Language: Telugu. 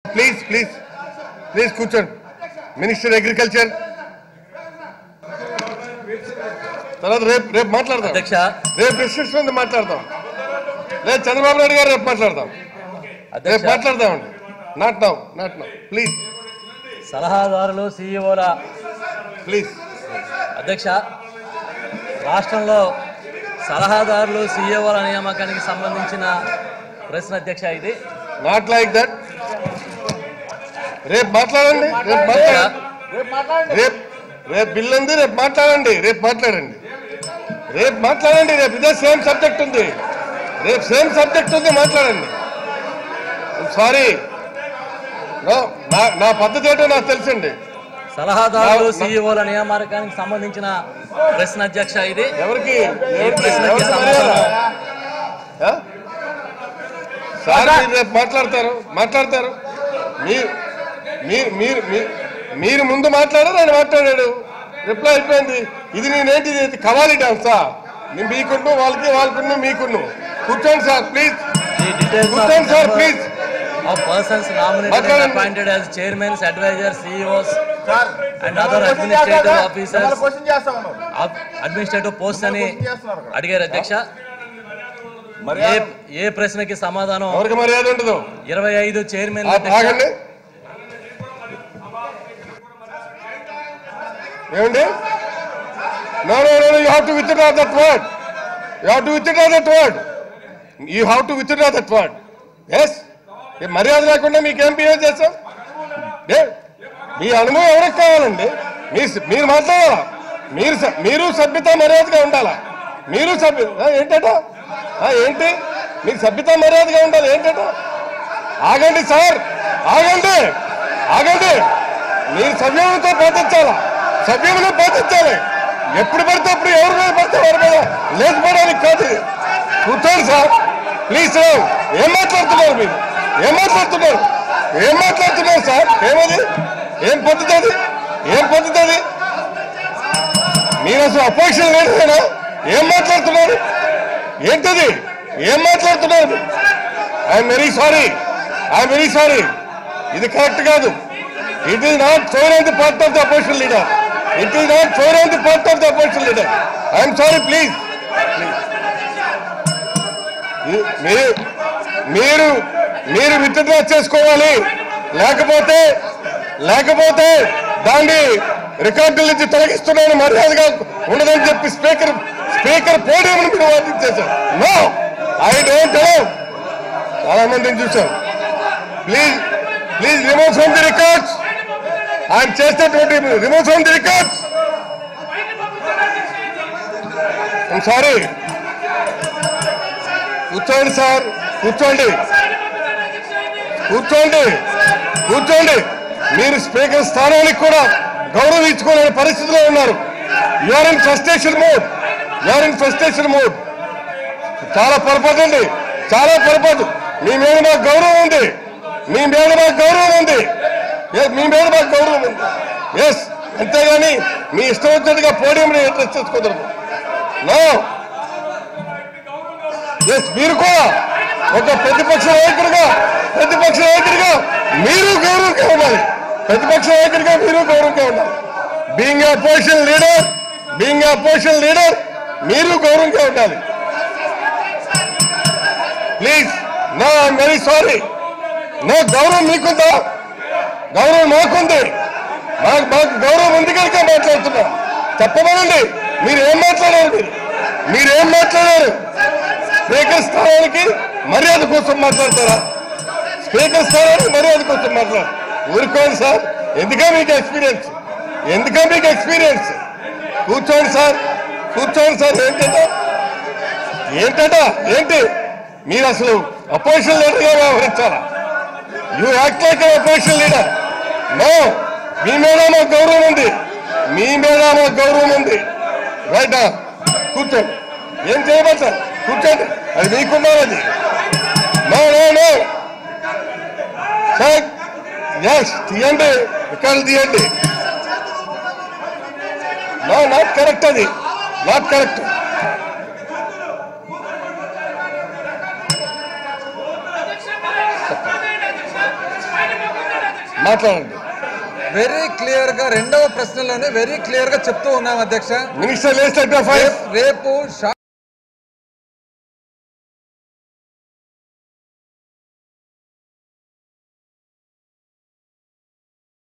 ప్లీజ్ ప్లీజ్ ప్లీజ్ కూర్చోండి మినిస్టర్ అగ్రికల్చర్ తర్వాత రేపు రేపు మాట్లాడదాం అధ్యక్ష రేపు డిస్కషన్ ఉంది మాట్లాడదాం లేదు చంద్రబాబు నాయుడు గారు రేపు మాట్లాడదాం రేపు అధ్యక్ష మాట్లాడదామండి not now not now please సలహాదారులు సీఈఓల ప్లీజ్ అధ్యక్ష రాష్ట్రంలో సలహాదారులు సీఈఓల నియామకానికి సంబంధించిన ప్రశ్న అధ్యక్ష ఇది నాట్ లైక్ దట్ రేపు మాట్లాడండి రేపు మాట్లాడండి రేపు రేపు బిల్ ఉంది రేపు మాట్లాడండి రేపు మాట్లాడండి రేపు మాట్లాడండి రేపు ఇదే సేమ్ సబ్జెక్ట్ ఉంది రేపు సేమ్ సబ్జెక్ట్ ఉంది మాట్లాడండి సారీ నా నా పద్ధతి ఏంటో నాకు తెలుసండి సలహాదారులు నా- సీఈఓల నియామకానికి సంబంధించిన ప్రశ్న అధ్యక్ష ఇది ఎవరికి ఈ ఎవరికి ప్రశ్నకి ఎవరికి సమాధానం మర్యాద? ఆ? సార్ మీరు రేపు మాట్లాడతారు మాట్లాడతారు మీరు మీరు మీరు మీ- మీరు ముందు మాట్లాడారు ఆయన మాట్లాడాడు రిప్లై అయిపోయింది ఇది నేనేంటి ఇది కవాలి డాన్సా నేను మీకున్ను వాళ్ళకి వాళ్ళకున్ను మీకున్ను కూర్చోండి sir please The details of కూర్చోండి sir number please of persons nominated and మాట్లాడండి. appointed as chairmen, advisors, CEOs and other administrative officers, question చేస్తా ఉన్నాం of administrative posts అని చేస్తున్నారు కదా. అడిగారు అధ్యక్ష ఏ ఏ ప్రశ్నకి సమాధానం ఎవరికి మర్యాద ఉండదు ఇరవై ఐదు చైర్మన్ ఆ, ఆగండి ఏమండి no no no you have to withdraw that word you have to withdraw that word you have to withdraw that word yes మర్యాద లేకుండా మీకేం బిహేవ్ చేస్తాం ఏ మీ అనుభవం ఎవరికి కావాలండి మీ మీరు మాట్లాడాలా మీరు స- మీరు సభ్యత మర్యాదగా ఉండాలా మీరు సభ్య ఆ, ఏంటట ఆ, ఏంటి మీకు సభ్యత మర్యాదగా ఉండాలి ఏంటట ఆగండి సార్ ఆగండి ఆగండి మీరు సవ్యంతో పాటించాలా సవ్యంలో పాటించాలి ఎప్పుడు పడితే అప్పుడు ఎవరి మీద పడితే ఎవరి మీద లేచిపోవడానికి కాదు ఇది. కూర్చోండి సార్ ప్లీజ్ సార్ ఏం మాట్లాడుతున్నారు మీరు ఏం మాట్లాడుతున్నారు ఏం మాట్లాడుతున్నారు సార్ ఏమది ఏం పద్ధతి అది ఏం పద్ధతి అది మీరు అసలు అపోజిషన్ లీడరేనా ఏం మాట్లాడుతున్నారు ఏంటది ఏం మాట్లాడుతున్నారు I'm very sorry I'm very sorry ఇది కరెక్ట్ కాదు it is not fair on the part of the opposition leader it is not fair on the part of the opposition leader I'm sorry please మీరు మీరు మీరు విత్డ్రా చేసుకోవాలి లేకపోతే లేకపోతే దాన్ని రికార్డుల నుంచి తొలగిస్తున్నాను మర్యాదగా ఉండదని చెప్పి స్పీకర్ స్పీకర్ పోడియం మీరు వాదించేశారు నో ఐ డోంట్ నో చాలా మందిని చూశాం please please remove from the records ఆయన చేసేటువంటి remove from the records sorry కూర్చోండి సార్ కూర్చోండి కూర్చోండి కూర్చోండి మీరు స్పీకర్ స్థానానికి కూడా గౌరవం ఇచ్చుకోలేని పరిస్థితిలో ఉన్నారు you're in frustration mode you're in frustration mode చాలా పొరపాటు అండి చాలా పొరపాటు మీ మీద మాకు గౌరవం ఉంది మీ మీద మాకు గౌరవం ఉంది Yes, మీ మీద మాకు గౌరవం ఉంది ఎస్ అంతేగాని మీ ఇష్టం వచ్చినట్టుగా పోడియం ఇంట్రెస్ట్ చేసుకోదరదు నో ఎస్ మీరు కూడా ఒక ప్రతిపక్ష నాయకుడిగా ప్రతిపక్ష నాయకుడిగా మీరు గౌరవంగా ఉండాలి ప్రతిపక్ష నాయకుడిగా మీరు గౌరవంగా ఉండాలి being opposition leader being opposition leader మీరు గౌరవంగా ఉండాలి please no I'm very sorry no గౌరవం మీకుందా గౌరవం మాకుంది మాకు మాకు గౌరవం ఉంది కనుక మాట్లాడుతున్నాం చెప్పమనండి మీరు ఏం మాట్లాడారు మీరు మీరేం మాట్లాడారు స్పీకర్ స్థానానికి మర్యాద కోసం మాట్లాడతారా స్పీకర్ స్థానానికి మర్యాద కోసం మాట్లాడు ఊరుకోండి సార్ ఎందుకా మీకు ఎక్స్పీరియన్స్ ఎందుకా మీకు ఎక్స్పీరియన్స్ కూర్చోండి సార్ కూర్చోండి సార్ ఏంటంట ఏంటట ఏంటి మీరు అసలు అపోజిషన్ లీడర్గా వ్యవహరించాలా you act like opposition leader no మీ మీద మాకు గౌరవం ఉంది మీ మీద మాకు గౌరవం ఉంది రైట్ కూర్చోండి ఏం చేయమంటారు కూర్చోండి అది మీకున్నారు అది no no no sir yes తీయండి ఇక్కడ తీయండి నో నాట్ కరెక్ట్ అది నాట్ కరెక్ట్ మాట్లాడండి వెరీ క్లియర్ గా రెండవ ప్రశ్నలోనే వెరీ క్లియర్ గా చెప్తూ ఉన్నాం అధ్యక్ష మినిస్టర్ లేస్ట్ ఫైవ్ రేపు షా